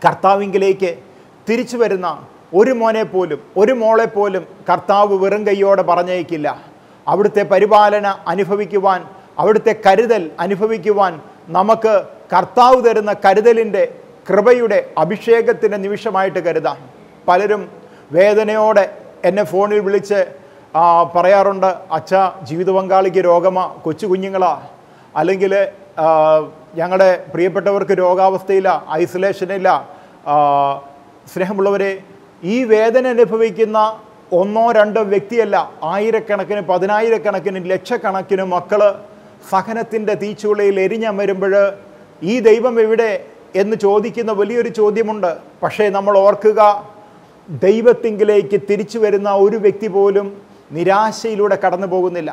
കർത്താവിങ്കിലേക്ക് തിരിച്ചു വരുന്ന ഒരു മോനെ പോലും ഒരു മോളെ പോലും കർത്താവ് വെറും കൈയോടെ പറഞ്ഞയക്കില്ല അവിടുത്തെ പരിപാലന അനുഭവിക്കുവാൻ അവിടുത്തെ കരുതൽ അനുഭവിക്കുവാൻ നമുക്ക് കർത്താവ് തരുന്ന കരുതലിൻ്റെ കൃപയുടെ അഭിഷേകത്തിൻ്റെ നിമിഷമായിട്ട് കരുതാം പലരും വേദനയോടെ എന്നെ ഫോണിൽ വിളിച്ച് ആ, പറയാറുണ്ട് അച്ഛ ജീവിത പങ്കാളിക്ക് രോഗമാ കൊച്ചു കുഞ്ഞുങ്ങളാ അല്ലെങ്കിൽ ഞങ്ങളുടെ പ്രിയപ്പെട്ടവർക്ക് രോഗാവസ്ഥയില്ല ഐസൊലേഷനില്ല ആ, സ്നേഹമുള്ളവരെ ഈ വേദന അനുഭവിക്കുന്ന ഒന്നോ രണ്ടോ വ്യക്തിയല്ല ആയിരക്കണക്കിന് പതിനായിരക്കണക്കിന് ലക്ഷക്കണക്കിന് മക്കൾ സഹനത്തിൻ്റെ തീച്ചുളയിൽ എരിഞ്ഞമരുമ്പോൾ ഈ ദൈവം എവിടെ എന്ന് ചോദിക്കുന്ന വലിയൊരു ചോദ്യമുണ്ട് പക്ഷേ നമ്മൾ ഓർക്കുക ദൈവത്തിങ്കിലേക്ക് തിരിച്ചു വരുന്ന ഒരു വ്യക്തി പോലും നിരാശയിലൂടെ കടന്നു പോകുന്നില്ല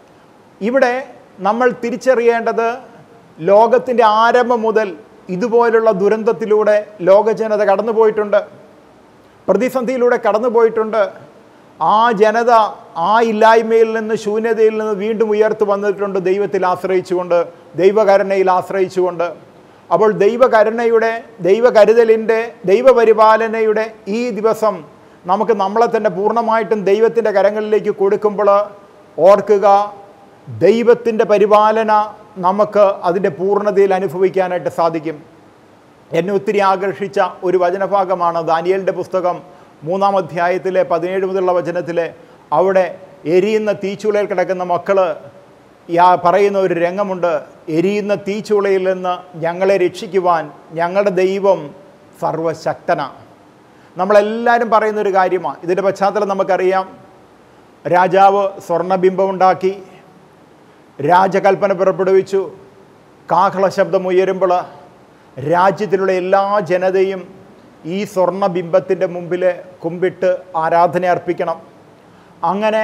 ഇവിടെ നമ്മൾ തിരിച്ചറിയേണ്ടത് ലോകത്തിൻ്റെ ആരംഭം മുതൽ ഇതുപോലുള്ള ദുരന്തത്തിലൂടെ ലോകജനത കടന്നുപോയിട്ടുണ്ട് പ്രതിസന്ധിയിലൂടെ കടന്നുപോയിട്ടുണ്ട് ആ ജനത ആ ഇല്ലായ്മയിൽ നിന്ന് ശൂന്യതയിൽ നിന്ന് വീണ്ടും ഉയർത്തു വന്നിട്ടുണ്ട് ദൈവത്തിൽ ആശ്രയിച്ചുകൊണ്ട് ദൈവകരുണയിൽ ആശ്രയിച്ചുകൊണ്ട് അപ്പോൾ ദൈവകരുണയുടെ ദൈവകരുതലിൻ്റെ ദൈവപരിപാലനയുടെ ഈ ദിവസം നമുക്ക് നമ്മളെ തന്നെ പൂർണ്ണമായിട്ടും ദൈവത്തിൻ്റെ കരങ്ങളിലേക്ക് കൊടുക്കുമ്പോൾ ഓർക്കുക ദൈവത്തിൻ്റെ പരിപാലന നമുക്ക് അതിൻ്റെ പൂർണ്ണതയിൽ അനുഭവിക്കാനായിട്ട് സാധിക്കും എന്നെ ഒത്തിരി ആകർഷിച്ച ഒരു വചനഭാഗമാണ് ദാനിയലിൻ്റെ പുസ്തകം മൂന്നാം അധ്യായത്തിലെ പതിനേഴ് മുതലുള്ള വചനത്തിലെ അവിടെ എരിയുന്ന തീച്ചുളയിൽ കിടക്കുന്ന മക്കൾ യാ പറയുന്ന ഒരു രംഗമുണ്ട് എരിയുന്ന തീച്ചുളയിൽ നിന്ന് ഞങ്ങളെ രക്ഷിക്കുവാൻ ഞങ്ങളുടെ ദൈവം സർവശക്തനാണ് നമ്മളെല്ലാവരും പറയുന്ന ഒരു കാര്യമാണ് ഇതിൻ്റെ പശ്ചാത്തലം നമുക്കറിയാം രാജാവ് സ്വർണ്ണബിംബം ഉണ്ടാക്കി രാജകൽപ്പന പുറപ്പെടുവിച്ചു കാഹള ശബ്ദം ഉയരുമ്പോൾ രാജ്യത്തിലുള്ള എല്ലാ ജനതയും ഈ സ്വർണ്ണബിംബത്തിൻ്റെ മുമ്പിൽ കുമ്പിട്ട് ആരാധന അർപ്പിക്കണം അങ്ങനെ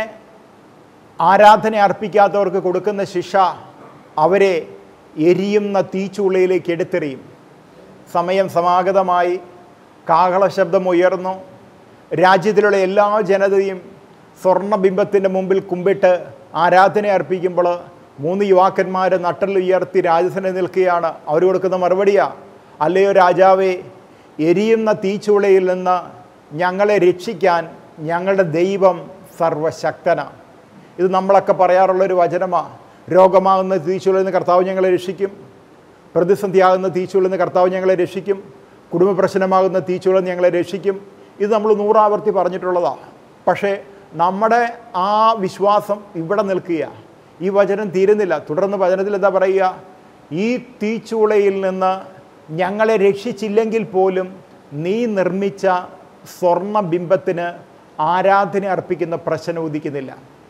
ആരാധന അർപ്പിക്കാത്തവർക്ക് കൊടുക്കുന്ന ശിക്ഷ അവരെ എരിയുന്ന തീച്ചുള്ളിയിലേക്ക് എടുത്തെറിയും സമയം സമാഗതമായി കാഹള ശബ്ദം ഉയർന്നു രാജ്യത്തിലുള്ള എല്ലാ ജനതയും സ്വർണ്ണബിംബത്തിൻ്റെ മുമ്പിൽ കുമ്പിട്ട് ആരാധന അർപ്പിക്കുമ്പോൾ മൂന്ന് യുവാക്കന്മാർ നട്ടൽ ഉയർത്തി രാജസനെ നിൽക്കുകയാണ് അവർ കൊടുക്കുന്ന മറുപടിയാ അല്ലയോ രാജാവേ എരിയുന്ന തീച്ചുളയിൽ നിന്ന് ഞങ്ങളെ രക്ഷിക്കാൻ ഞങ്ങളുടെ ദൈവം സർവശക്തനാണ് ഇത് നമ്മളൊക്കെ പറയാറുള്ളൊരു വചനമാണ് രോഗമാകുന്ന തീച്ചുളയിൽ നിന്ന് കർത്താവ് ഞങ്ങളെ രക്ഷിക്കും പ്രതിസന്ധിയാകുന്ന തീച്ചുള്ളിൽ നിന്ന് കർത്താവ് ഞങ്ങളെ രക്ഷിക്കും കുടുംബ പ്രശ്നമാകുന്ന തീച്ചുള്ളിൽ നിന്ന് ഞങ്ങളെ രക്ഷിക്കും ഇത് നമ്മൾ നൂറാവർത്തി പറഞ്ഞിട്ടുള്ളതാണ് പക്ഷേ നമ്മുടെ ആ വിശ്വാസം ഇവിടെ നിൽക്കുക ഈ വചനം തീരുന്നില്ല തുടർന്ന് വചനത്തിൽ എന്താ പറയുക ഈ തീച്ചൂളയിൽ നിന്ന് ഞങ്ങളെ രക്ഷിച്ചില്ലെങ്കിൽ പോലും നീ നിർമ്മിച്ച സ്വർണ്ണ ബിംബത്തിന് ആരാധന അർപ്പിക്കുന്ന പ്രശ്നം ഉദിക്കുന്നില്ല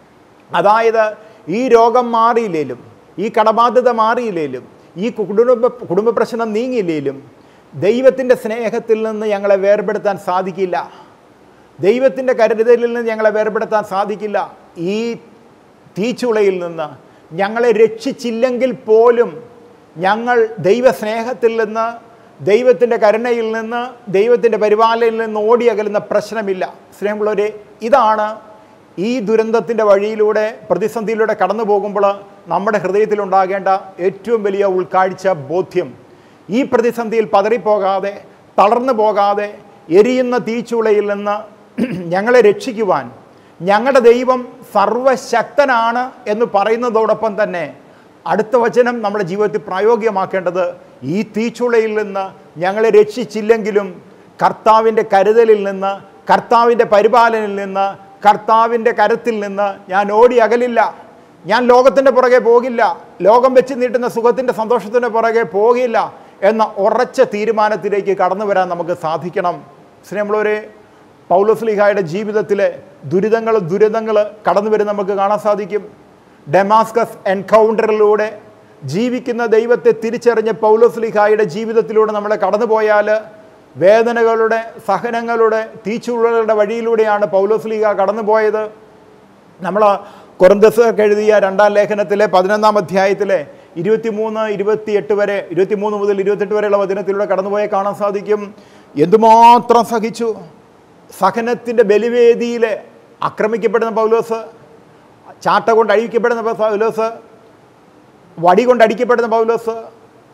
അതായത് ഈ രോഗം മാറിയില്ലേലും ഈ കടബാധ്യത മാറിയില്ലേലും ഈ കുടുംബ കുടുംബ പ്രശ്നം നീങ്ങിയില്ലേലും ദൈവത്തിൻ്റെ സ്നേഹത്തിൽ നിന്ന് ഞങ്ങളെ വേർപെടുത്താൻ സാധിക്കില്ല ദൈവത്തിൻ്റെ കരുതലിൽ നിന്ന് ഞങ്ങളെ വേർപെടുത്താൻ സാധിക്കില്ല ഈ തീച്ചുളയിൽ നിന്ന് ഞങ്ങളെ രക്ഷിച്ചില്ലെങ്കിൽ പോലും ഞങ്ങൾ ദൈവസ്നേഹത്തിൽ നിന്ന് ദൈവത്തിൻ്റെ കരുണയിൽ നിന്ന് ദൈവത്തിൻ്റെ പരിപാലനയിൽ നിന്ന് ഓടി അകലുന്ന പ്രശ്നമില്ല സ്നേഹമുള്ളവരെ ഇതാണ് ഈ ദുരന്തത്തിൻ്റെ വഴിയിലൂടെ പ്രതിസന്ധിയിലൂടെ കടന്നു പോകുമ്പോൾ നമ്മുടെ ഹൃദയത്തിലുണ്ടാകേണ്ട ഏറ്റവും വലിയ ഉൾക്കാഴ്ച ബോധ്യം ഈ പ്രതിസന്ധിയിൽ പതറിപ്പോകാതെ തളർന്നു പോകാതെ എരിയുന്ന തീച്ചുളയിൽ നിന്ന് ഞങ്ങളെ രക്ഷിക്കുവാൻ ഞങ്ങളുടെ ദൈവം സർവശക്തനാണ് എന്ന് പറയുന്നതോടൊപ്പം തന്നെ അടുത്ത വചനം നമ്മുടെ ജീവിതത്തിൽ പ്രായോഗികമാക്കേണ്ടത് ഈ തീച്ചുളയിൽ നിന്ന് ഞങ്ങളെ രക്ഷിച്ചില്ലെങ്കിലും കർത്താവിൻ്റെ കരുതലിൽ നിന്ന് കർത്താവിൻ്റെ പരിപാലനയിൽ നിന്ന് കർത്താവിൻ്റെ കരത്തിൽ നിന്ന് ഞാൻ ഓടി അകലില്ല ഞാൻ ലോകത്തിൻ്റെ പുറകെ പോകില്ല ലോകം വെച്ച് നീട്ടുന്ന സുഖത്തിൻ്റെ സന്തോഷത്തിൻ്റെ പുറകെ പോകില്ല എന്ന ഉറച്ച തീരുമാനത്തിലേക്ക് കടന്നു വരാൻ നമുക്ക് സാധിക്കണം സ്നേഹമുള്ളവരെ പൗലോസ്ലിഹായുടെ ജീവിതത്തിലെ ദുരിതങ്ങൾ ദുരിതങ്ങൾ കടന്നു വരും നമുക്ക് കാണാൻ സാധിക്കും ഡെമാസ്കസ് എൻകൗണ്ടറിലൂടെ ജീവിക്കുന്ന ദൈവത്തെ തിരിച്ചറിഞ്ഞ പൗലോസ്ലിഹായുടെ ജീവിതത്തിലൂടെ നമ്മൾ കടന്നുപോയാൽ വേദനകളുടെ സഹനങ്ങളുടെ തീച്ചുള്ളകളുടെ വഴിയിലൂടെയാണ് പൗലോസ്ലിഹ കടന്നുപോയത് നമ്മൾ കൊറന്തസ്ക്ക് എഴുതിയ രണ്ടാം ലേഖനത്തിലെ പതിനൊന്നാം അധ്യായത്തിലെ ഇരുപത്തിമൂന്ന് ഇരുപത്തിയെട്ട് വരെ ഇരുപത്തിമൂന്ന് മുതൽ ഇരുപത്തെട്ട് വരെയുള്ള വചനത്തിലൂടെ കടന്നുപോയാൽ കാണാൻ സാധിക്കും എന്തുമാത്രം സഹിച്ചു സഹനത്തിൻ്റെ ബലിവേദിയിൽ ആക്രമിക്കപ്പെടുന്ന പൗലോസ് ചാട്ട കൊണ്ട് അഴിക്കപ്പെടുന്ന പൗലോസ് വടി കൊണ്ട് അടിക്കപ്പെടുന്ന പൗലോസ്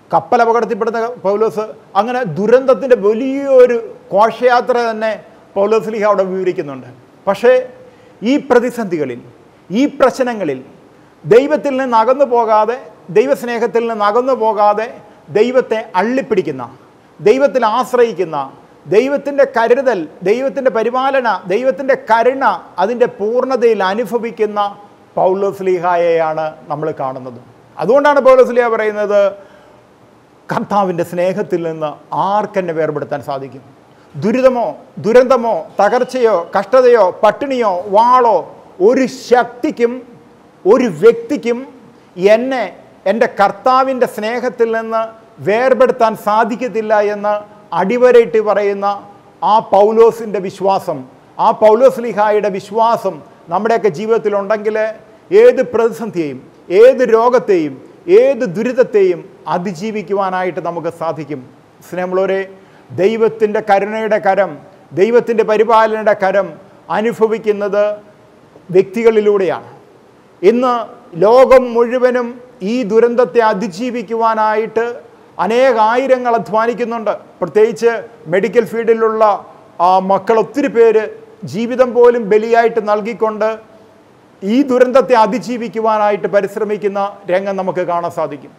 കപ്പൽ അപകടത്തിൽപ്പെടുന്ന പൗലോസ് അങ്ങനെ ദുരന്തത്തിൻ്റെ വലിയൊരു ഘോഷയാത്ര തന്നെ പൗലോസ് ലീഹ അവിടെ വിവരിക്കുന്നുണ്ട് പക്ഷേ ഈ പ്രതിസന്ധികളിൽ ഈ പ്രശ്നങ്ങളിൽ ദൈവത്തിൽ നിന്ന് അകന്നു പോകാതെ ദൈവസ്നേഹത്തിൽ നിന്ന് അകന്നു പോകാതെ ദൈവത്തെ അള്ളിപ്പിടിക്കുന്ന ദൈവത്തിൽ ആശ്രയിക്കുന്ന ദൈവത്തിൻ്റെ കരുതൽ ദൈവത്തിൻ്റെ പരിപാലന ദൈവത്തിൻ്റെ കരുണ അതിൻ്റെ പൂർണ്ണതയിൽ അനുഭവിക്കുന്ന പൗലോസ്ലീഹായെയാണ് നമ്മൾ കാണുന്നത് അതുകൊണ്ടാണ് പൗലോസ്ലിഹ പറയുന്നത് കർത്താവിൻ്റെ സ്നേഹത്തിൽ നിന്ന് ആർക്കെന്നെ വേർപെടുത്താൻ സാധിക്കും ദുരിതമോ ദുരന്തമോ തകർച്ചയോ കഷ്ടതയോ പട്ടിണിയോ വാളോ ഒരു ശക്തിക്കും ഒരു വ്യക്തിക്കും എന്നെ എൻ്റെ കർത്താവിൻ്റെ സ്നേഹത്തിൽ നിന്ന് വേർപെടുത്താൻ സാധിക്കത്തില്ല എന്ന് അടിവരയിട്ട് പറയുന്ന ആ പൗലോസിൻ്റെ വിശ്വാസം ആ പൗലോസ് ലിഹായുടെ വിശ്വാസം നമ്മുടെയൊക്കെ ജീവിതത്തിലുണ്ടെങ്കിൽ ഏത് പ്രതിസന്ധിയെയും ഏത് രോഗത്തെയും ഏത് ദുരിതത്തെയും അതിജീവിക്കുവാനായിട്ട് നമുക്ക് സാധിക്കും സ്നേഹമുള്ളവരെ ദൈവത്തിൻ്റെ കരുണയുടെ കരം ദൈവത്തിൻ്റെ പരിപാലനയുടെ കരം അനുഭവിക്കുന്നത് വ്യക്തികളിലൂടെയാണ് ഇന്ന് ലോകം മുഴുവനും ഈ ദുരന്തത്തെ അതിജീവിക്കുവാനായിട്ട് അനേകായിരങ്ങൾ അധ്വാനിക്കുന്നുണ്ട് പ്രത്യേകിച്ച് മെഡിക്കൽ ഫീൽഡിലുള്ള ആ മക്കൾ ഒത്തിരി പേര് ജീവിതം പോലും ബലിയായിട്ട് നൽകിക്കൊണ്ട് ഈ ദുരന്തത്തെ അതിജീവിക്കുവാനായിട്ട് പരിശ്രമിക്കുന്ന രംഗം നമുക്ക് കാണാൻ സാധിക്കും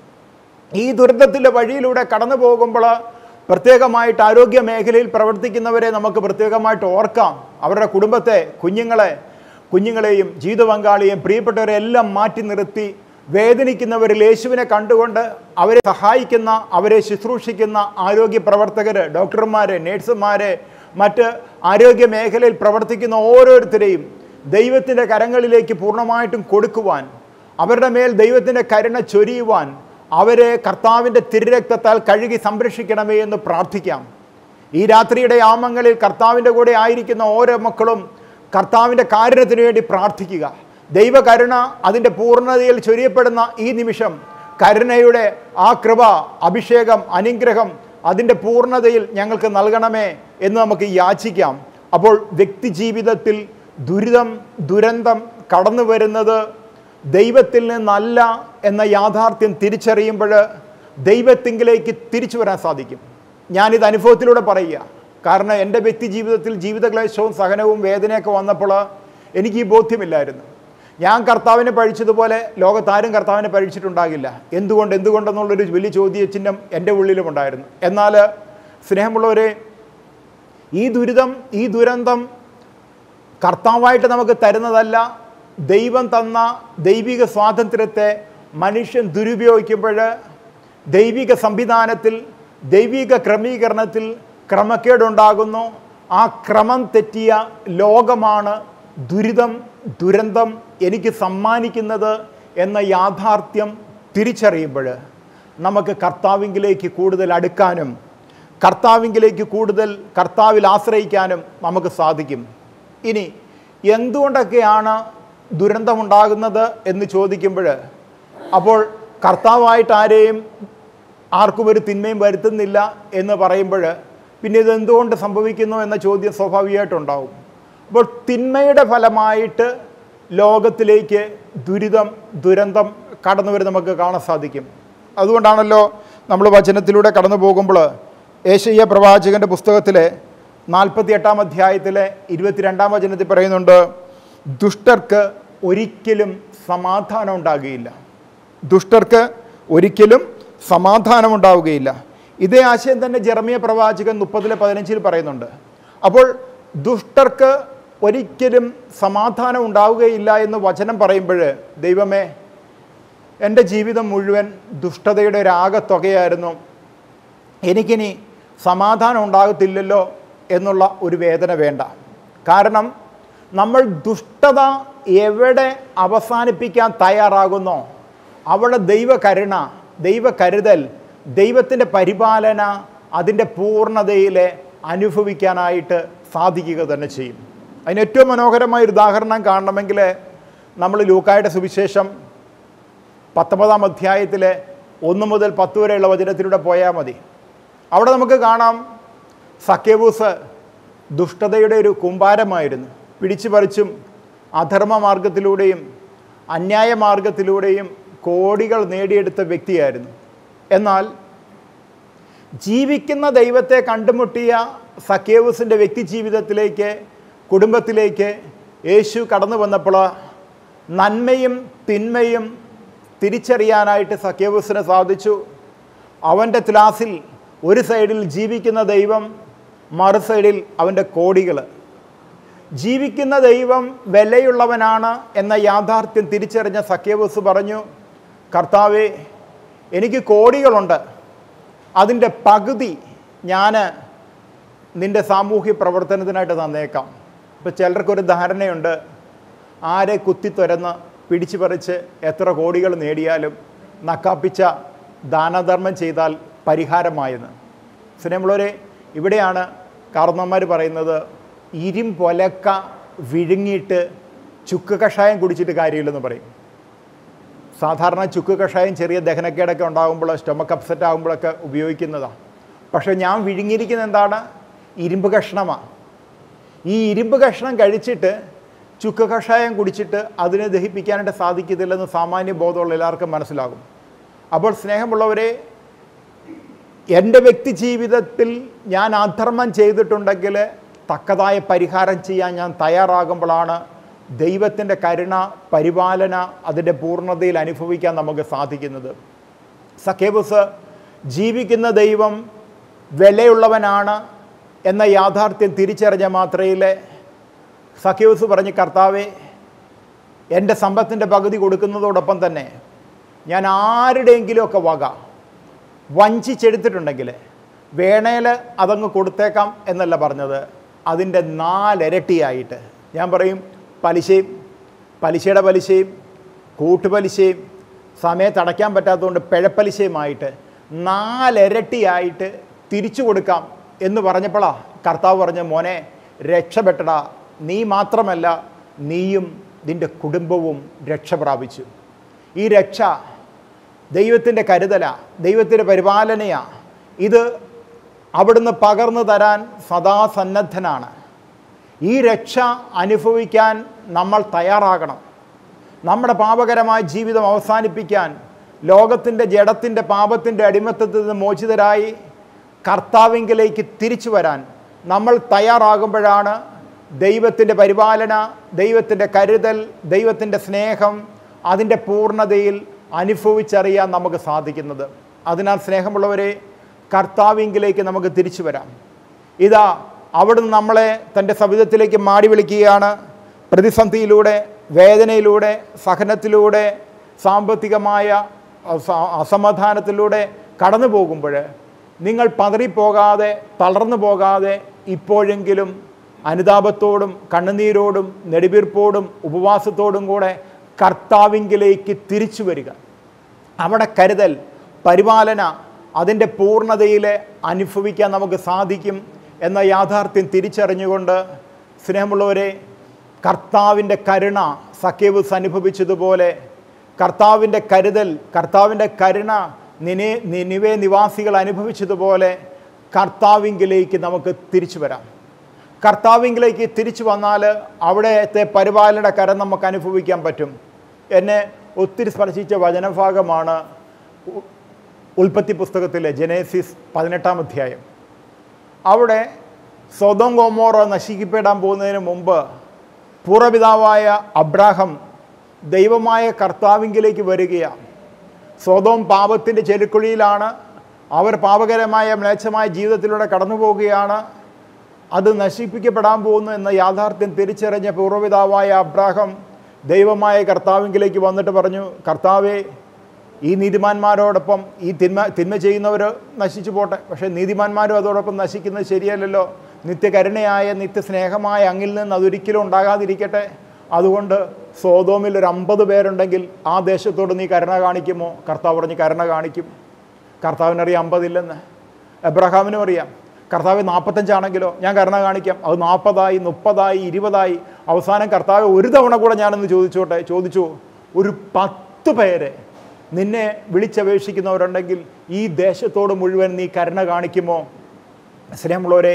ഈ ദുരന്തത്തിൻ്റെ വഴിയിലൂടെ കടന്നു പോകുമ്പോൾ പ്രത്യേകമായിട്ട് ആരോഗ്യ മേഖലയിൽ പ്രവർത്തിക്കുന്നവരെ നമുക്ക് പ്രത്യേകമായിട്ട് ഓർക്കാം അവരുടെ കുടുംബത്തെ കുഞ്ഞുങ്ങളെ കുഞ്ഞുങ്ങളെയും ജീവിത പങ്കാളിയെയും പ്രിയപ്പെട്ടവരെ എല്ലാം മാറ്റി നിർത്തി വേദനിക്കുന്നവരിൽ യേശുവിനെ കണ്ടുകൊണ്ട് അവരെ സഹായിക്കുന്ന അവരെ ശുശ്രൂഷിക്കുന്ന ആരോഗ്യ പ്രവർത്തകർ ഡോക്ടർമാർ നേഴ്സുമാരെ മറ്റ് ആരോഗ്യ മേഖലയിൽ പ്രവർത്തിക്കുന്ന ഓരോരുത്തരെയും ദൈവത്തിൻ്റെ കരങ്ങളിലേക്ക് പൂർണ്ണമായിട്ടും കൊടുക്കുവാൻ അവരുടെ മേൽ ദൈവത്തിൻ്റെ കരുണ ചൊരിയുവാൻ അവരെ കർത്താവിൻ്റെ തിരുരക്തത്താൽ കഴുകി സംരക്ഷിക്കണമേ എന്ന് പ്രാർത്ഥിക്കാം ഈ രാത്രിയുടെ യാമങ്ങളിൽ കർത്താവിൻ്റെ കൂടെ ആയിരിക്കുന്ന ഓരോ മക്കളും കർത്താവിൻ്റെ കാരുണ്യത്തിനു വേണ്ടി പ്രാർത്ഥിക്കുക ദൈവകരുണ അതിൻ്റെ പൂർണ്ണതയിൽ ചൊരിയപ്പെടുന്ന ഈ നിമിഷം കരുണയുടെ ആ കൃപ അഭിഷേകം അനുഗ്രഹം അതിൻ്റെ പൂർണ്ണതയിൽ ഞങ്ങൾക്ക് നൽകണമേ എന്ന് നമുക്ക് യാചിക്കാം അപ്പോൾ വ്യക്തി ജീവിതത്തിൽ ദുരിതം ദുരന്തം കടന്നു വരുന്നത് ദൈവത്തിൽ നിന്നല്ല എന്ന യാഥാർത്ഥ്യം തിരിച്ചറിയുമ്പോൾ ദൈവത്തിങ്കിലേക്ക് തിരിച്ചു വരാൻ സാധിക്കും ഞാനിത് അനുഭവത്തിലൂടെ പറയുക കാരണം എൻ്റെ വ്യക്തി ജീവിതത്തിൽ ജീവിതക്ലേശവും സഹനവും വേദനയൊക്കെ വന്നപ്പോൾ എനിക്ക് ഈ ബോധ്യമില്ലായിരുന്നു ഞാൻ കർത്താവിനെ പഴിച്ചതുപോലെ ലോകത്താരും കർത്താവിനെ പഴിച്ചിട്ടുണ്ടാകില്ല എന്തുകൊണ്ട് എന്തുകൊണ്ടെന്നുള്ളൊരു വലിയ ചോദ്യചിഹ്നം എൻ്റെ ഉള്ളിലും ഉണ്ടായിരുന്നു എന്നാൽ സ്നേഹമുള്ളവരെ ഈ ദുരിതം ഈ ദുരന്തം കർത്താവായിട്ട് നമുക്ക് തരുന്നതല്ല ദൈവം തന്ന ദൈവിക സ്വാതന്ത്ര്യത്തെ മനുഷ്യൻ ദുരുപയോഗിക്കുമ്പോൾ ദൈവിക സംവിധാനത്തിൽ ദൈവിക ക്രമീകരണത്തിൽ ക്രമക്കേടുണ്ടാകുന്നു ആ ക്രമം തെറ്റിയ ലോകമാണ് ദുരിതം ദുരന്തം എനിക്ക് സമ്മാനിക്കുന്നത് എന്ന യാഥാർത്ഥ്യം തിരിച്ചറിയുമ്പോൾ നമുക്ക് കർത്താവിങ്കിലേക്ക് കൂടുതൽ അടുക്കാനും കർത്താവിങ്കിലേക്ക് കൂടുതൽ കർത്താവിൽ ആശ്രയിക്കാനും നമുക്ക് സാധിക്കും ഇനി എന്തുകൊണ്ടൊക്കെയാണ് ദുരന്തമുണ്ടാകുന്നത് എന്ന് ചോദിക്കുമ്പോൾ അപ്പോൾ കർത്താവായിട്ട് ആരെയും ആർക്കും ഒരു തിന്മയും വരുത്തുന്നില്ല എന്ന് പറയുമ്പോൾ പിന്നെ ഇത് എന്തുകൊണ്ട് സംഭവിക്കുന്നു എന്ന ചോദ്യം സ്വാഭാവികമായിട്ടുണ്ടാവും അപ്പോൾ തിന്മയുടെ ഫലമായിട്ട് ലോകത്തിലേക്ക് ദുരിതം ദുരന്തം കടന്നു വരും നമുക്ക് കാണാൻ സാധിക്കും അതുകൊണ്ടാണല്ലോ നമ്മൾ വചനത്തിലൂടെ കടന്നു പോകുമ്പോൾ ഏഷ്യ പ്രവാചകൻ്റെ പുസ്തകത്തിലെ നാൽപ്പത്തി എട്ടാം അധ്യായത്തിലെ ഇരുപത്തിരണ്ടാം വചനത്തിൽ പറയുന്നുണ്ട് ദുഷ്ടർക്ക് ഒരിക്കലും സമാധാനം ഉണ്ടാകുകയില്ല ദുഷ്ടർക്ക് ഒരിക്കലും സമാധാനം ഉണ്ടാവുകയില്ല ഇതേ ആശയം തന്നെ ജെറമിയ പ്രവാചകൻ മുപ്പതിലെ പതിനഞ്ചിൽ പറയുന്നുണ്ട് അപ്പോൾ ദുഷ്ടർക്ക് ഒരിക്കലും സമാധാനം ഉണ്ടാവുകയില്ല എന്ന് വചനം പറയുമ്പോൾ ദൈവമേ എൻ്റെ ജീവിതം മുഴുവൻ ദുഷ്ടതയുടെ ഒരു ആകത്തുകയായിരുന്നു എനിക്കിനി സമാധാനം ഉണ്ടാകത്തില്ലല്ലോ എന്നുള്ള ഒരു വേദന വേണ്ട കാരണം നമ്മൾ ദുഷ്ടത എവിടെ അവസാനിപ്പിക്കാൻ തയ്യാറാകുന്നോ അവിടെ ദൈവകരുണ ദൈവകരുതൽ ദൈവത്തിൻ്റെ പരിപാലന അതിൻ്റെ പൂർണ്ണതയിൽ അനുഭവിക്കാനായിട്ട് സാധിക്കുക തന്നെ ചെയ്യും അതിന് ഏറ്റവും മനോഹരമായ ഒരു ഉദാഹരണം കാണണമെങ്കിൽ നമ്മൾ ലൂക്കായുടെ സുവിശേഷം പത്തൊമ്പതാം അധ്യായത്തിലെ ഒന്ന് മുതൽ പത്ത് വരെയുള്ള വചനത്തിലൂടെ പോയാൽ മതി അവിടെ നമുക്ക് കാണാം സക്കേബൂസ് ദുഷ്ടതയുടെ ഒരു കുമ്പാരമായിരുന്നു പിടിച്ചു പറിച്ചും അധർമ്മ മാർഗത്തിലൂടെയും അന്യായ മാർഗത്തിലൂടെയും കോടികൾ നേടിയെടുത്ത വ്യക്തിയായിരുന്നു എന്നാൽ ജീവിക്കുന്ന ദൈവത്തെ കണ്ടുമുട്ടിയ സക്കേവസിൻ്റെ വ്യക്തി ജീവിതത്തിലേക്ക് കുടുംബത്തിലേക്ക് യേശു കടന്നു വന്നപ്പോൾ നന്മയും തിന്മയും തിരിച്ചറിയാനായിട്ട് സക്കേവസിന് സാധിച്ചു അവൻ്റെ ത്ലാസിൽ ഒരു സൈഡിൽ ജീവിക്കുന്ന ദൈവം മറു സൈഡിൽ അവൻ്റെ കോടികൾ ജീവിക്കുന്ന ദൈവം വിലയുള്ളവനാണ് എന്ന യാഥാർത്ഥ്യം തിരിച്ചറിഞ്ഞ സഖ്യവസ് പറഞ്ഞു കർത്താവെ എനിക്ക് കോടികളുണ്ട് അതിൻ്റെ പകുതി ഞാൻ നിൻ്റെ സാമൂഹ്യ പ്രവർത്തനത്തിനായിട്ട് തന്നേക്കാം ഇപ്പോൾ ചിലർക്കൊരു ധാരണയുണ്ട് ആരെ കുത്തിത്തുരന്ന് പിടിച്ചു പറിച്ച് എത്ര കോടികൾ നേടിയാലും നക്കാപ്പിച്ച ദാനധർമ്മം ചെയ്താൽ പരിഹാരമായെന്ന് സ്നേഹമുള്ളവരെ ഇവിടെയാണ് കാർന്നന്മാർ പറയുന്നത് ഇരുമ്പൊലക്ക വിഴുങ്ങിയിട്ട് ചുക്ക് കഷായം കുടിച്ചിട്ട് കാര്യമില്ലെന്ന് പറയും സാധാരണ ചുക്ക് കഷായം ചെറിയ ദഹനക്കേടൊക്കെ ഉണ്ടാകുമ്പോൾ സ്റ്റൊമക്ക് അപ്സെറ്റ് ആകുമ്പോഴൊക്കെ ഉപയോഗിക്കുന്നതാണ് പക്ഷേ ഞാൻ വിഴുങ്ങിയിരിക്കുന്ന എന്താണ് ഇരുമ്പ് കഷ്ണമാണ് ഈ ഇരുമ്പ് കഷ്ണം കഴിച്ചിട്ട് ചുക്ക് കഷായം കുടിച്ചിട്ട് അതിനെ ദഹിപ്പിക്കാനായിട്ട് സാധിക്കത്തില്ലെന്ന് സാമാന്യ ബോധമുള്ള എല്ലാവർക്കും മനസ്സിലാകും അപ്പോൾ സ്നേഹമുള്ളവരെ എൻ്റെ വ്യക്തി ജീവിതത്തിൽ ഞാൻ അധർമ്മം ചെയ്തിട്ടുണ്ടെങ്കിൽ തക്കതായ പരിഹാരം ചെയ്യാൻ ഞാൻ തയ്യാറാകുമ്പോഴാണ് ദൈവത്തിൻ്റെ കരുണ പരിപാലന അതിൻ്റെ പൂർണ്ണതയിൽ അനുഭവിക്കാൻ നമുക്ക് സാധിക്കുന്നത് സഖേബുസ് ജീവിക്കുന്ന ദൈവം വിലയുള്ളവനാണ് എന്ന യാഥാർത്ഥ്യം തിരിച്ചറിഞ്ഞ മാത്രയിലെ സഖ്യൂസ് പറഞ്ഞ് കർത്താവെ എൻ്റെ സമ്പത്തിൻ്റെ പകുതി കൊടുക്കുന്നതോടൊപ്പം തന്നെ ഞാൻ ആരുടെയെങ്കിലുമൊക്കെ വക വഞ്ചിച്ചെടുത്തിട്ടുണ്ടെങ്കിൽ വേണേൽ അതങ്ങ് കൊടുത്തേക്കാം എന്നല്ല പറഞ്ഞത് അതിൻ്റെ നാലിരട്ടിയായിട്ട് ഞാൻ പറയും പലിശയും പലിശയുടെ പലിശയും കൂട്ടുപലിശയും സമയത്ത് അടയ്ക്കാൻ പറ്റാത്തതുകൊണ്ട് പിഴപ്പലിശയുമായിട്ട് നാലിരട്ടിയായിട്ട് തിരിച്ചു കൊടുക്കാം എന്ന് പറഞ്ഞപ്പോഴാ കർത്താവ് പറഞ്ഞ മോനെ രക്ഷപ്പെട്ടടാ നീ മാത്രമല്ല നീയും നിൻ്റെ കുടുംബവും രക്ഷ പ്രാപിച്ചു ഈ രക്ഷ ദൈവത്തിൻ്റെ കരുതല ദൈവത്തിൻ്റെ പരിപാലനയാ ഇത് അവിടുന്ന് പകർന്നു തരാൻ സദാ സന്നദ്ധനാണ് ഈ രക്ഷ അനുഭവിക്കാൻ നമ്മൾ തയ്യാറാകണം നമ്മുടെ പാപകരമായ ജീവിതം അവസാനിപ്പിക്കാൻ ലോകത്തിൻ്റെ ജഡത്തിൻ്റെ പാപത്തിൻ്റെ അടിമത്തത്തിൽ നിന്ന് മോചിതരായി കർത്താവിങ്കിലേക്ക് തിരിച്ചു വരാൻ നമ്മൾ തയ്യാറാകുമ്പോഴാണ് ദൈവത്തിൻ്റെ പരിപാലന ദൈവത്തിൻ്റെ കരുതൽ ദൈവത്തിൻ്റെ സ്നേഹം അതിൻ്റെ പൂർണ്ണതയിൽ അനുഭവിച്ചറിയാൻ നമുക്ക് സാധിക്കുന്നത് അതിനാൽ സ്നേഹമുള്ളവരെ കർത്താവിങ്കിലേക്ക് നമുക്ക് തിരിച്ചു വരാം ഇതാ അവിടുന്ന് നമ്മളെ തൻ്റെ സവിധത്തിലേക്ക് മാടി വിളിക്കുകയാണ് പ്രതിസന്ധിയിലൂടെ വേദനയിലൂടെ സഹനത്തിലൂടെ സാമ്പത്തികമായ അസ- അസമാധാനത്തിലൂടെ കടന്നു പോകുമ്പോൾ നിങ്ങൾ പതറിപ്പോകാതെ തളർന്നു പോകാതെ ഇപ്പോഴെങ്കിലും അനുതാപത്തോടും കണ്ണുനീരോടും നെടുവീർപ്പോടും ഉപവാസത്തോടും കൂടെ കർത്താവിങ്കിലേക്ക് തിരിച്ചു വരിക അവിടെ കരുതൽ പരിപാലന അതിൻ്റെ പൂർണ്ണതയിൽ അനുഭവിക്കാൻ നമുക്ക് സാധിക്കും എന്ന യാഥാർത്ഥ്യം തിരിച്ചറിഞ്ഞുകൊണ്ട് സ്നേഹമുള്ളവരെ കർത്താവിൻ്റെ കരുണ സഖ്യവുസ് അനുഭവിച്ചതുപോലെ കർത്താവിൻ്റെ കരുതൽ കർത്താവിൻ്റെ കരുണ നിനെ നിനിവേ നിവാസികൾ അനുഭവിച്ചതുപോലെ കർത്താവിങ്കിലേക്ക് നമുക്ക് തിരിച്ചു വരാം കർത്താവിങ്കിലേക്ക് തിരിച്ചു വന്നാൽ അവിടത്തെ പരിപാലന കരം നമുക്ക് അനുഭവിക്കാൻ പറ്റും എന്നെ ഒത്തിരി സ്പർശിച്ച വചനഭാഗമാണ് ഉ- ഉൽപ്പത്തി പുസ്തകത്തിലെ ജനേസിസ് പതിനെട്ടാം അധ്യായം അവിടെ സ്വതം ഗോമോറ നശിക്കപ്പെടാൻ പോകുന്നതിന് മുമ്പ് പൂർവ്വപിതാവായ അബ്രാഹം ദൈവമായ കർത്താവിങ്കിലേക്ക് വരികയാണ് സ്വതം പാപത്തിൻ്റെ ചെരുക്കുഴിയിലാണ് അവർ പാപകരമായ മ്ലേച്ഛമായ ജീവിതത്തിലൂടെ കടന്നു പോവുകയാണ് അത് നശിപ്പിക്കപ്പെടാൻ പോകുന്നു എന്ന യാഥാർത്ഥ്യം തിരിച്ചറിഞ്ഞ പൂർവ്വപിതാവായ അബ്രാഹം ദൈവമായ കർത്താവിങ്കിലേക്ക് വന്നിട്ട് പറഞ്ഞു കർത്താവേ ഈ നീതിമാന്മാരോടൊപ്പം ഈ തിന്മ തിന്മ ചെയ്യുന്നവർ നശിച്ചു പോട്ടെ പക്ഷേ നീതിമാന്മാരും അതോടൊപ്പം നശിക്കുന്നത് ശരിയല്ലല്ലോ നിത്യകരുണയായ നിത്യസ്നേഹമായ അങ്ങിൽ നിന്ന് അതൊരിക്കലും ഉണ്ടാകാതിരിക്കട്ടെ അതുകൊണ്ട് സോതോമിൽ ഒരു അമ്പത് പേരുണ്ടെങ്കിൽ ആ ദേശത്തോട് നീ കരുണ കാണിക്കുമോ കർത്താവ് പറഞ്ഞ് കരുണ കാണിക്കും കർത്താവിനറിയാം അമ്പതില്ലെന്ന് എബ്രഹാമിനും അറിയാം കർത്താവ് നാൽപ്പത്തഞ്ചാണെങ്കിലോ ഞാൻ കരുണ കാണിക്കാം അത് നാൽപ്പതായി മുപ്പതായി ഇരുപതായി അവസാനം കർത്താവ് ഒരു തവണ കൂടെ ഞാനൊന്ന് ചോദിച്ചോട്ടെ ചോദിച്ചു ഒരു പത്ത് പേരെ നിന്നെ വിളിച്ചപേക്ഷിക്കുന്നവരുണ്ടെങ്കിൽ ഈ ദേശത്തോട് മുഴുവൻ നീ കരുണ കാണിക്കുമോ സ്നേഹമുള്ളവരെ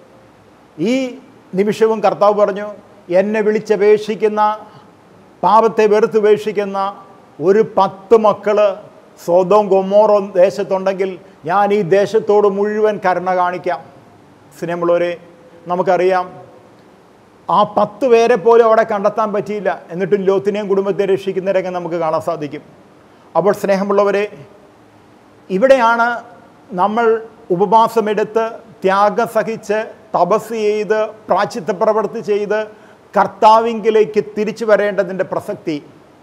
ഈ നിമിഷവും കർത്താവ് പറഞ്ഞു എന്നെ വിളിച്ചപേക്ഷിക്കുന്ന പാപത്തെ വെറുത്തുപേക്ഷിക്കുന്ന ഒരു പത്ത് മക്കള് സ്വതവും ഗൊമ്മോറോ ദേശത്തുണ്ടെങ്കിൽ ഞാൻ ഈ ദേശത്തോട് മുഴുവൻ കരുണ കാണിക്കാം സ്നേഹമുള്ളവരെ നമുക്കറിയാം ആ പത്ത് പേരെ പോലും അവിടെ കണ്ടെത്താൻ പറ്റിയില്ല എന്നിട്ടും ലോത്തിനെയും കുടുംബത്തെ രക്ഷിക്കുന്ന രംഗം നമുക്ക് കാണാൻ സാധിക്കും അപ്പോൾ സ്നേഹമുള്ളവരെ ഇവിടെയാണ് നമ്മൾ ഉപവാസമെടുത്ത് ത്യാഗം സഹിച്ച് തപസ് ചെയ്ത് പ്രാച്ചിത്ത പ്രവൃത്തി ചെയ്ത് കർത്താവിങ്കിലേക്ക് തിരിച്ചു വരേണ്ടതിൻ്റെ പ്രസക്തി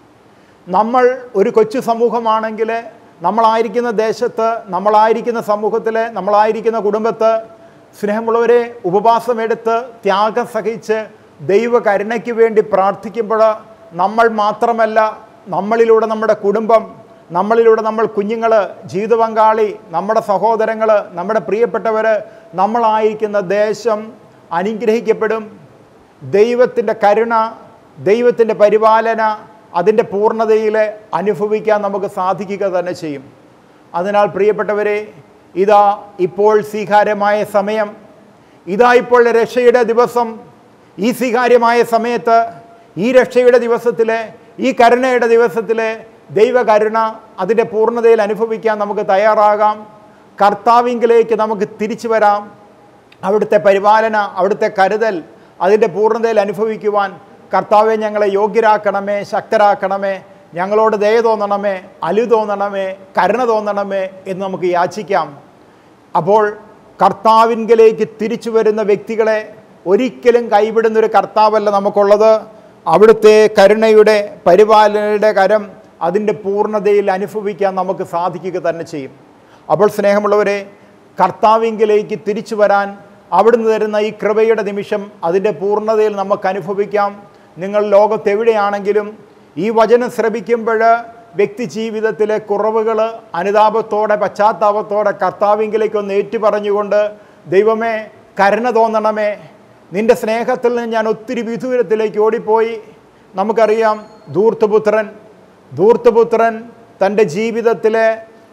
നമ്മൾ ഒരു കൊച്ചു സമൂഹമാണെങ്കിൽ നമ്മളായിരിക്കുന്ന ദേശത്ത് നമ്മളായിരിക്കുന്ന സമൂഹത്തിൽ നമ്മളായിരിക്കുന്ന കുടുംബത്ത് സ്നേഹമുള്ളവരെ ഉപവാസമെടുത്ത് ത്യാഗം സഹിച്ച് ദൈവ കരുണയ്ക്ക് വേണ്ടി പ്രാർത്ഥിക്കുമ്പോൾ നമ്മൾ മാത്രമല്ല നമ്മളിലൂടെ നമ്മുടെ കുടുംബം നമ്മളിലൂടെ നമ്മൾ കുഞ്ഞുങ്ങൾ ജീവിത പങ്കാളി നമ്മുടെ സഹോദരങ്ങൾ നമ്മുടെ പ്രിയപ്പെട്ടവർ നമ്മളായിരിക്കുന്ന ദേശം അനുഗ്രഹിക്കപ്പെടും ദൈവത്തിൻ്റെ കരുണ ദൈവത്തിൻ്റെ പരിപാലന അതിൻ്റെ പൂർണ്ണതയിൽ അനുഭവിക്കാൻ നമുക്ക് സാധിക്കുക തന്നെ ചെയ്യും അതിനാൽ പ്രിയപ്പെട്ടവരെ ഇതാ ഇപ്പോൾ സ്വീകാര്യമായ സമയം ഇതാ ഇപ്പോൾ രക്ഷയുടെ ദിവസം ഈ സ്വീകാര്യമായ സമയത്ത് ഈ രക്ഷയുടെ ദിവസത്തിൽ ഈ കരുണയുടെ ദിവസത്തിൽ ദൈവകരുണ അതിൻ്റെ പൂർണ്ണതയിൽ അനുഭവിക്കാൻ നമുക്ക് തയ്യാറാകാം കർത്താവിങ്കിലേക്ക് നമുക്ക് തിരിച്ചു വരാം അവിടുത്തെ പരിപാലന അവിടുത്തെ കരുതൽ അതിൻ്റെ പൂർണ്ണതയിൽ അനുഭവിക്കുവാൻ കർത്താവെ ഞങ്ങളെ യോഗ്യരാക്കണമേ ശക്തരാക്കണമേ ഞങ്ങളോട് ദയ തോന്നണമേ അലു തോന്നണമേ കരുണ തോന്നണമേ എന്ന് നമുക്ക് യാചിക്കാം അപ്പോൾ കർത്താവിൻകിലേക്ക് തിരിച്ചു വരുന്ന വ്യക്തികളെ ഒരിക്കലും കൈവിടുന്നൊരു കർത്താവല്ല നമുക്കുള്ളത് അവിടുത്തെ കരുണയുടെ പരിപാലനയുടെ കരം അതിൻ്റെ പൂർണ്ണതയിൽ അനുഭവിക്കാൻ നമുക്ക് സാധിക്കുക തന്നെ ചെയ്യും അപ്പോൾ സ്നേഹമുള്ളവരെ കർത്താവിങ്കിലേക്ക് തിരിച്ചു വരാൻ അവിടുന്ന് തരുന്ന ഈ കൃപയുടെ നിമിഷം അതിൻ്റെ പൂർണ്ണതയിൽ നമുക്ക് അനുഭവിക്കാം നിങ്ങൾ ലോകത്തെവിടെയാണെങ്കിലും ഈ വചനം ശ്രമിക്കുമ്പോൾ വ്യക്തി ജീവിതത്തിലെ കുറവുകൾ അനുതാപത്തോടെ പശ്ചാത്താപത്തോടെ കർത്താവിങ്കിലേക്ക് ഒന്ന് ഏറ്റുപറഞ്ഞുകൊണ്ട് ദൈവമേ കരുണ തോന്നണമേ നിന്റെ സ്നേഹത്തിൽ നിന്ന് ഞാൻ ഒത്തിരി വിദൂരത്തിലേക്ക് ഓടിപ്പോയി നമുക്കറിയാം ധൂർത്തപുത്രൻ ധൂർത്തപുത്രൻ തൻ്റെ ജീവിതത്തിലെ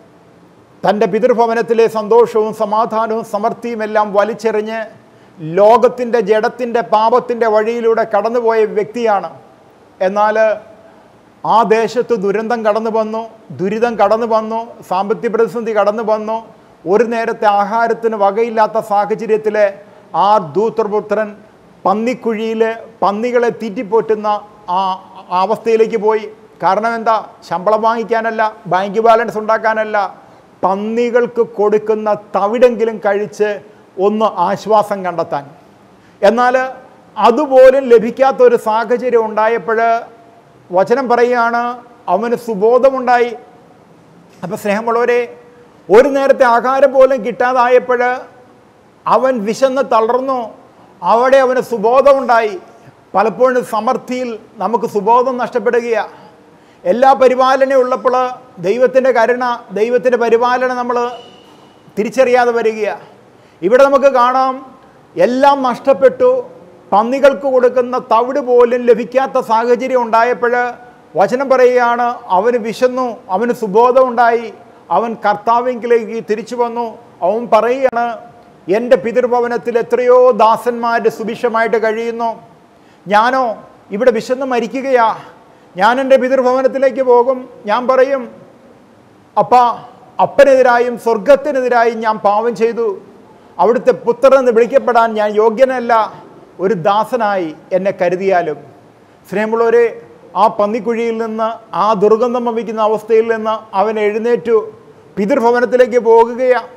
തൻ്റെ പിതൃഭവനത്തിലെ സന്തോഷവും സമാധാനവും സമൃദ്ധിയും എല്ലാം വലിച്ചെറിഞ്ഞ് ലോകത്തിൻ്റെ ജഡത്തിൻ്റെ പാപത്തിൻ്റെ വഴിയിലൂടെ കടന്നുപോയ വ്യക്തിയാണ് എന്നാൽ ആ ദേശത്ത് ദുരന്തം കടന്നു വന്നു ദുരിതം കടന്നു വന്നു സാമ്പത്തിക പ്രതിസന്ധി കടന്നു വന്നു ഒരു നേരത്തെ ആഹാരത്തിന് വകയില്ലാത്ത സാഹചര്യത്തിൽ ആ ദൂത്രപുത്രൻ പന്നിക്കുഴിയിൽ പന്നികളെ തീറ്റിപ്പോറ്റുന്ന ആ ആ അവസ്ഥയിലേക്ക് പോയി കാരണം എന്താ ശമ്പളം വാങ്ങിക്കാനല്ല ബാങ്ക് ബാലൻസ് ഉണ്ടാക്കാനല്ല പന്നികൾക്ക് കൊടുക്കുന്ന തവിടെങ്കിലും കഴിച്ച് ഒന്ന് ആശ്വാസം കണ്ടെത്താൻ എന്നാൽ അതുപോലും ലഭിക്കാത്ത ഒരു സാഹചര്യം ഉണ്ടായപ്പോൾ വചനം പറയുകയാണ് അവന് സുബോധമുണ്ടായി അപ്പം സ്നേഹമുള്ളവരെ ഒരു നേരത്തെ ആഹാരം പോലും കിട്ടാതായപ്പോൾ അവൻ വിശന്ന് തളർന്നു അവിടെ അവന് സുബോധമുണ്ടായി പലപ്പോഴും സമൃദ്ധിയിൽ നമുക്ക് സുബോധം നഷ്ടപ്പെടുകയാണ് എല്ലാ പരിപാലനയും ഉള്ളപ്പോൾ ദൈവത്തിൻ്റെ കരുണ ദൈവത്തിൻ്റെ പരിപാലന നമ്മൾ തിരിച്ചറിയാതെ വരികയാണ് ഇവിടെ നമുക്ക് കാണാം എല്ലാം നഷ്ടപ്പെട്ടു പന്നികൾക്ക് കൊടുക്കുന്ന തവിട് പോലും ലഭിക്കാത്ത സാഹചര്യം ഉണ്ടായപ്പോൾ വചനം പറയുകയാണ് അവന് വിശന്നു അവന് സുബോധമുണ്ടായി അവൻ കർത്താവിങ്കിലേക്ക് തിരിച്ചു വന്നു അവൻ പറയുകയാണ് എൻ്റെ പിതൃഭവനത്തിൽ എത്രയോ ദാസന്മാർ സുഭിക്ഷമായിട്ട് കഴിയുന്നു ഞാനോ ഇവിടെ വിശന്ന് മരിക്കുകയാ ഞാൻ എൻ്റെ പിതൃഭവനത്തിലേക്ക് പോകും ഞാൻ പറയും അപ്പ അപ്പനെതിരായും സ്വർഗത്തിനെതിരായും ഞാൻ പാവം ചെയ്തു അവിടുത്തെ പുത്രൻ എന്ന് വിളിക്കപ്പെടാൻ ഞാൻ യോഗ്യനല്ല ഒരു ദാസനായി എന്നെ കരുതിയാലും സ്നേഹമുള്ളവരെ ആ പന്നിക്കുഴിയിൽ നിന്ന് ആ ദുർഗന്ധം വമിക്കുന്ന അവസ്ഥയിൽ നിന്ന് അവൻ എഴുന്നേറ്റു പിതൃഭവനത്തിലേക്ക് പോകുകയാണ്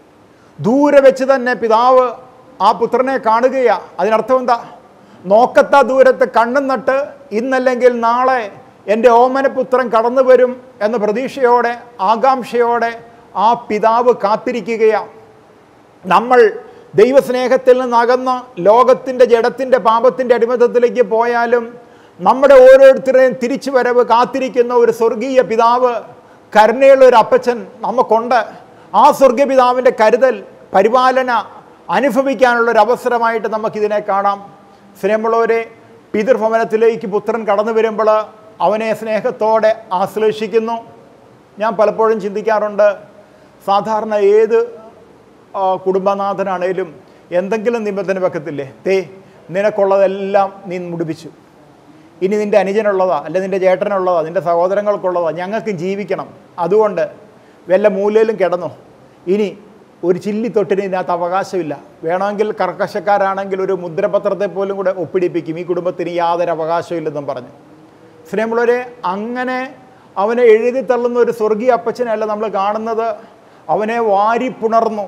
ദൂരെ വെച്ച് തന്നെ പിതാവ് ആ പുത്രനെ കാണുകയാണ് അതിനർത്ഥം എന്താ നോക്കത്ത ദൂരത്ത് കണ്ണും നട്ട് ഇന്നല്ലെങ്കിൽ നാളെ എൻ്റെ ഓമനപുത്രൻ കടന്നു വരും എന്ന പ്രതീക്ഷയോടെ ആകാംക്ഷയോടെ ആ പിതാവ് കാത്തിരിക്കുകയാണ് നമ്മൾ ദൈവസ്നേഹത്തിൽ നിന്നകന്ന് ലോകത്തിൻ്റെ ജഡത്തിൻ്റെ പാപത്തിൻ്റെ അടിമത്തത്തിലേക്ക് പോയാലും നമ്മുടെ ഓരോരുത്തരെയും തിരിച്ചു വരവ് കാത്തിരിക്കുന്ന ഒരു സ്വർഗീയ പിതാവ് കരുണയുള്ള ഒരു അപ്പച്ചൻ നമുക്കുണ്ട് ആ സ്വർഗീയ പിതാവിൻ്റെ കരുതൽ പരിപാലന അനുഭവിക്കാനുള്ള ഒരു അവസരമായിട്ട് നമുക്കിതിനെ കാണാം സ്നേഹമുള്ളവരെ പിതൃഭവനത്തിലേക്ക് പുത്രൻ കടന്നു വരുമ്പോൾ അവനെ സ്നേഹത്തോടെ ആശ്ലേഷിക്കുന്നു ഞാൻ പലപ്പോഴും ചിന്തിക്കാറുണ്ട് സാധാരണ ഏത് ആ, കുടുംബനാഥനാണേലും എന്തെങ്കിലും നിബന്ധന വെക്കത്തില്ലേ തേ നിനക്കുള്ളതെല്ലാം നീ മുടിപ്പിച്ചു ഇനി നിൻ്റെ അനുജനുള്ളതാ അല്ലെ നിൻ്റെ ചേട്ടനുള്ളതാ നിൻ്റെ സഹോദരങ്ങൾക്കുള്ളതാ ഞങ്ങൾക്ക് ജീവിക്കണം അതുകൊണ്ട് വല്ല മൂലയിലും കിടന്നു ഇനി ഒരു ചില്ലി തൊട്ടിന് ഇതിനകത്ത് അവകാശമില്ല വേണമെങ്കിൽ കർക്കശക്കാരാണെങ്കിൽ ഒരു മുദ്രപത്രത്തെ പോലും കൂടെ ഒപ്പിടിപ്പിക്കും ഈ കുടുംബത്തിന് യാതൊരു അവകാശമില്ലെന്നും പറഞ്ഞു സ്നേഹമുള്ളവരെ അങ്ങനെ അവനെ എഴുതി തള്ളുന്ന ഒരു സ്വർഗീയ അപ്പച്ചനല്ല നമ്മൾ കാണുന്നത് അവനെ വാരി പുണർന്നു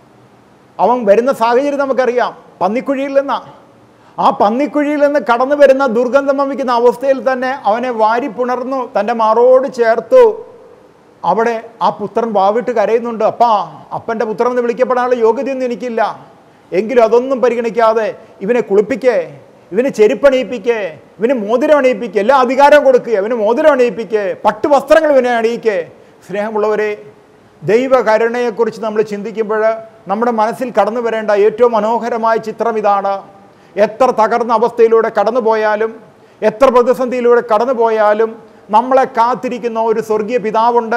അവൻ വരുന്ന സാഹചര്യം നമുക്കറിയാം പന്നിക്കുഴിയിൽ നിന്നാ ആ പന്നിക്കുഴിയിൽ നിന്ന് കടന്നു വരുന്ന ദുർഗന്ധം വമിക്കുന്ന അവസ്ഥയിൽ തന്നെ അവനെ വാരി പുണർന്നു തൻ്റെ മാറോട് ചേർത്തു അവിടെ ആ പുത്രൻ വാവിട്ട് കരയുന്നുണ്ട് അപ്പാ അപ്പൻ്റെ പുത്രൻ എന്ന് വിളിക്കപ്പെടാനുള്ള യോഗ്യതയൊന്നും എനിക്കില്ല എങ്കിലും അതൊന്നും പരിഗണിക്കാതെ ഇവനെ കുളിപ്പിക്കേ ഇവന് ചെരുപ്പണിയിപ്പിക്കേ ഇവന് മോതിരം അണിയിപ്പിക്കേ എല്ലാ അധികാരം കൊടുക്കുക ഇവന് മോതിരം അണിയിപ്പിക്കേ പട്ടു വസ്ത്രങ്ങൾ ഇവനെ അണിയിക്കേ സ്നേഹമുള്ളവരെ ദൈവകരുണയെക്കുറിച്ച് നമ്മൾ ചിന്തിക്കുമ്പോൾ നമ്മുടെ മനസ്സിൽ കടന്നു വരേണ്ട ഏറ്റവും മനോഹരമായ ചിത്രം ഇതാണ് എത്ര തകർന്ന അവസ്ഥയിലൂടെ കടന്നു പോയാലും എത്ര പ്രതിസന്ധിയിലൂടെ കടന്നു പോയാലും നമ്മളെ കാത്തിരിക്കുന്ന ഒരു സ്വർഗീയ പിതാവുണ്ട്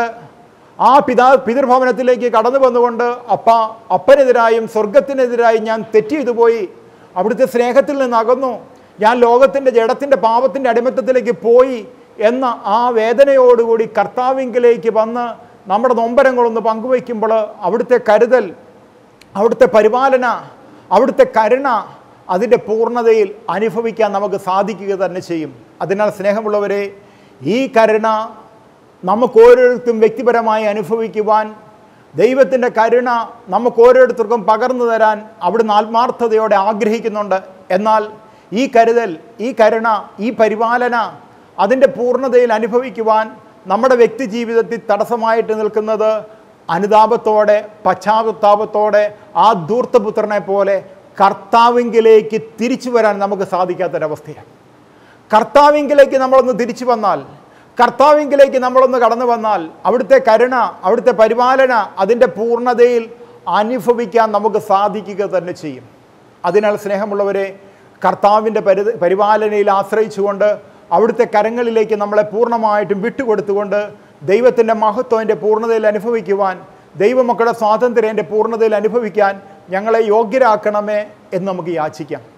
ആ പിതാ പിതൃഭവനത്തിലേക്ക് കടന്നു വന്നുകൊണ്ട് അപ്പ അപ്പനെതിരായും സ്വർഗത്തിനെതിരായും ഞാൻ തെറ്റ് ചെയ്തു പോയി അവിടുത്തെ സ്നേഹത്തിൽ നിന്ന് അകന്നു ഞാൻ ലോകത്തിൻ്റെ ജഡത്തിൻ്റെ പാപത്തിൻ്റെ അടിമത്തത്തിലേക്ക് പോയി എന്ന ആ വേദനയോടുകൂടി കർത്താവിങ്കിലേക്ക് വന്ന് നമ്മുടെ നൊമ്പരങ്ങളൊന്ന് പങ്കുവയ്ക്കുമ്പോൾ അവിടുത്തെ കരുതൽ അവിടുത്തെ പരിപാലന അവിടുത്തെ കരുണ അതിൻ്റെ പൂർണ്ണതയിൽ അനുഭവിക്കാൻ നമുക്ക് സാധിക്കുക തന്നെ ചെയ്യും അതിനാൽ സ്നേഹമുള്ളവരെ ഈ കരുണ നമുക്ക് ഓരോരുത്തരും വ്യക്തിപരമായി അനുഭവിക്കുവാൻ ദൈവത്തിൻ്റെ കരുണ നമുക്ക് ഓരോരുത്തർക്കും പകർന്നു തരാൻ അവിടുന്ന് ആത്മാർത്ഥതയോടെ ആഗ്രഹിക്കുന്നുണ്ട് എന്നാൽ ഈ കരുതൽ ഈ കരുണ ഈ പരിപാലന അതിൻ്റെ പൂർണ്ണതയിൽ അനുഭവിക്കുവാൻ നമ്മുടെ വ്യക്തി ജീവിതത്തിൽ തടസ്സമായിട്ട് നിൽക്കുന്നത് അനുതാപത്തോടെ പശ്ചാത്താപത്തോടെ ആ ധൂർത്തപുത്രനെ പോലെ കർത്താവിങ്കിലേക്ക് തിരിച്ചു വരാൻ നമുക്ക് സാധിക്കാത്തൊരവസ്ഥയാണ് കർത്താവിങ്കിലേക്ക് നമ്മളൊന്ന് തിരിച്ചു വന്നാൽ കർത്താവിങ്കിലേക്ക് നമ്മളൊന്ന് കടന്നു വന്നാൽ അവിടുത്തെ കരുണ അവിടുത്തെ പരിപാലന അതിൻ്റെ പൂർണ്ണതയിൽ അനുഭവിക്കാൻ നമുക്ക് സാധിക്കുക തന്നെ ചെയ്യും അതിനാൽ സ്നേഹമുള്ളവരെ കർത്താവിൻ്റെ പരി പരിപാലനയിൽ ആശ്രയിച്ചുകൊണ്ട് അവിടുത്തെ കരങ്ങളിലേക്ക് നമ്മളെ പൂർണ്ണമായിട്ടും വിട്ടുകൊടുത്തുകൊണ്ട് ദൈവത്തിൻ്റെ മഹത്വത്തിൻ്റെ പൂർണ്ണതയിൽ അനുഭവിക്കുവാൻ ദൈവമക്കളുടെ സ്വാതന്ത്ര്യം പൂർണ്ണതയിൽ അനുഭവിക്കാൻ ഞങ്ങളെ യോഗ്യരാക്കണമേ എന്ന് നമുക്ക് യാചിക്കാം